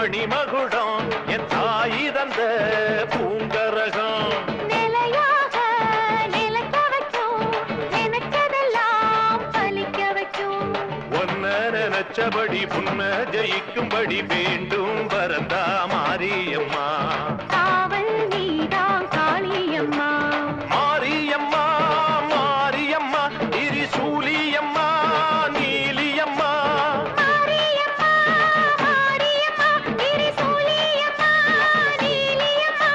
மணிமகுடம் என் தாய் தந்த பூங்கரகம் நிலையாக நிலைக்க வைக்கும் நினைச்சதெல்லாம் பலிக்க வைக்கும் ஒன்ன நினைச்சபடி புன்ன ஜெயிக்கும்படி வேண்டும் வரந்தா மாரியம்மா காவல் நீதான் காளியம்மா மாரியம்மா மாரியம்மா திரிசூலியம்மா நீலியம்மா மாரியம்மா மாரியம்மா திரிசூலியம்மா நீலியம்மா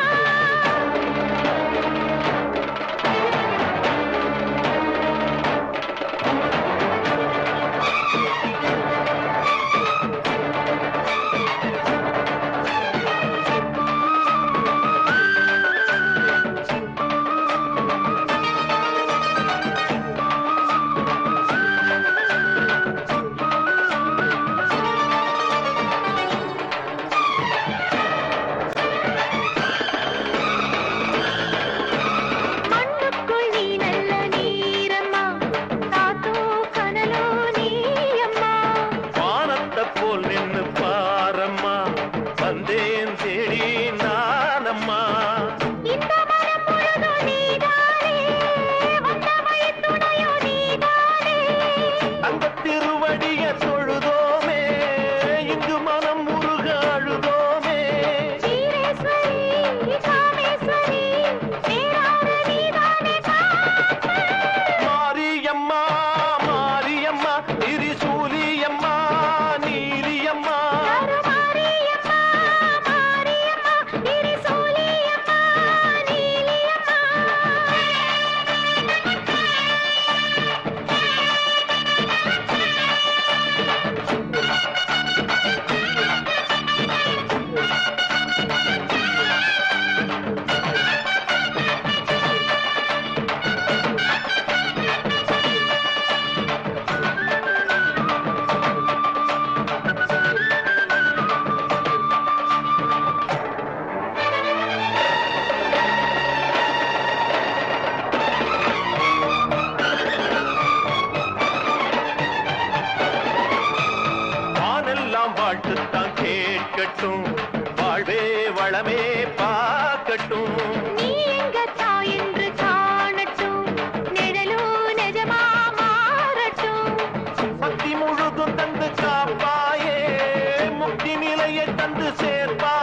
மண்ணுக்குள் நீ நல்ல நீரம்மா காத்தோ கனலோ நீயம்மா வானத்தை போல் நின்னு பாரம்மா வந்தேன் தேடி நானம்மா இந்த மனம் முழுதும் நீதானே வந்த வழித்துணையோ நீதானே அந்த திருவடிய தொழுதோமே இங்கு மனம் முருக அழுதோமே ஈரேஸ்வரி காமேஸ்வரி நேரான நீதானே காப்பு மாரியம்மா மாரியம்மா திரிசூலியம்மா நீலியம்மா கருமாரியம்மா மாரியம்மா திரிசூலியம்மா நீலியம்மா வானெல்லாம் வாழ்த்துத்தான் கேட்கட்டும் வாழ்வே வளமே பார்க்கட்டும் நீ எங்க தாய் என்று காணட்டும் நிழலோ நிஜமா மாறட்டும் பக்தி முழுதும் தந்து காப்பாயே முக்தி நிலையை தந்து சேர்ப்பாயே